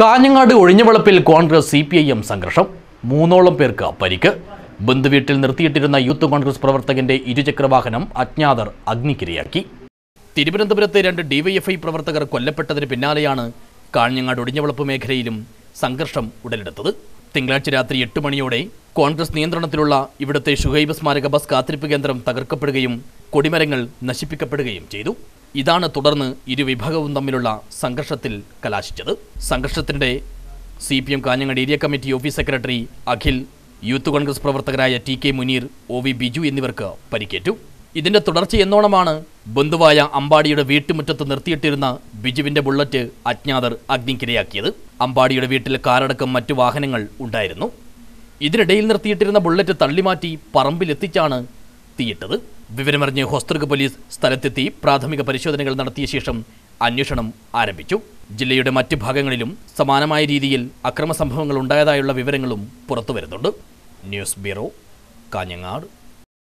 കാഞ്ഞങ്ങാട് ഒഴിഞ്ഞവളപ്പിൽ Congress C P I M സംഘർഷം മൂന്നോളം പേർക്ക് പരിക്ക് ബന്ധുവീട്ടിൽ നിർത്തിയിട്ടിരുന്ന യൂത്ത് കോൺഗ്രസ് പ്രവർത്തകന്റെ ഇരുചക്രവാഹനം അജ്ഞാതർ അഗ്നിക്കിരയാക്കി തിരുവനന്തപുരത്തെ രണ്ട് ഡിവൈഎഫ്ഐ പ്രവർത്തകർ കൊല്ലപ്പെട്ടതിന് പിന്നാലെയാണ് കാഞ്ഞങ്ങാട് ഒടിഞ്ഞവളപ്പ് മേഖലയിലും സംഘർഷം ഉടലെടുത്തത് തിങ്കളാഴ്ച രാത്രി എട്ട് മണിയോടെ കോൺഗ്രസ് നിയന്ത്രണത്തിലുള്ള ഇവിടുത്തെ ഷുഹൈബ് സ്മാരക ബസ് കാത്തിരിപ്പ് കേന്ദ്രം തകർക്കപ്പെടുകയും കൊടിമരങ്ങൾ നശിപ്പിക്കപ്പെടുകയും ചെയ്തു ഇതാണ് തുടർന്ന് ഇരുവിഭാഗവും തമ്മിലുള്ള സംഘർഷത്തിൽ കലാശിച്ചത് സംഘർഷത്തിനിടെ C P M Kanhangad area committee office secretary Akhil youth Congress പ്രവർത്തകരായ T K Muneer O V Biju എന്നിവർക്ക് പരിക്കേറ്റു ഇതിന്റെ തുടർച്ച എന്നോണമാണ് ബന്ധുവായ അമ്പാടിയുടെ വീട്ടുമുറ്റത്ത് നിർത്തിയിട്ടിരുന്ന ബിജുവിന്റെ ബുള്ളറ്റ് അജ്ഞാതർ അഗ്നിക്കിരയാക്കിയത് അമ്പാടിയുടെ വീട്ടിൽ കാറടക്കം മറ്റു വാഹനങ്ങൾ ഉണ്ടായിരുന്നു ഇതിനിടയിൽ നിർത്തിയിട്ടിരുന്ന ബുള്ളറ്റ് തള്ളിമാറ്റി പറമ്പിലെത്തിച്ചാണ് തീയിട്ടത് വിവരമറിഞ്ഞ് ഹോസ്തൃക പോലീസ് സ്ഥലത്തെത്തി പ്രാഥമിക പരിശോധനകൾ നടത്തിയ ശേഷം അന്വേഷണം ആരംഭിച്ചു ജില്ലയുടെ മറ്റ് ഭാഗങ്ങളിലും സമാനമായ രീതിയിൽ അക്രമ സംഭവങ്ങൾ ഉണ്ടായതായുള്ള വിവരങ്ങളും പുറത്തുവരുന്നുണ്ട് ന്യൂസ് ബ്യൂറോ കാഞ്ഞങ്ങാട്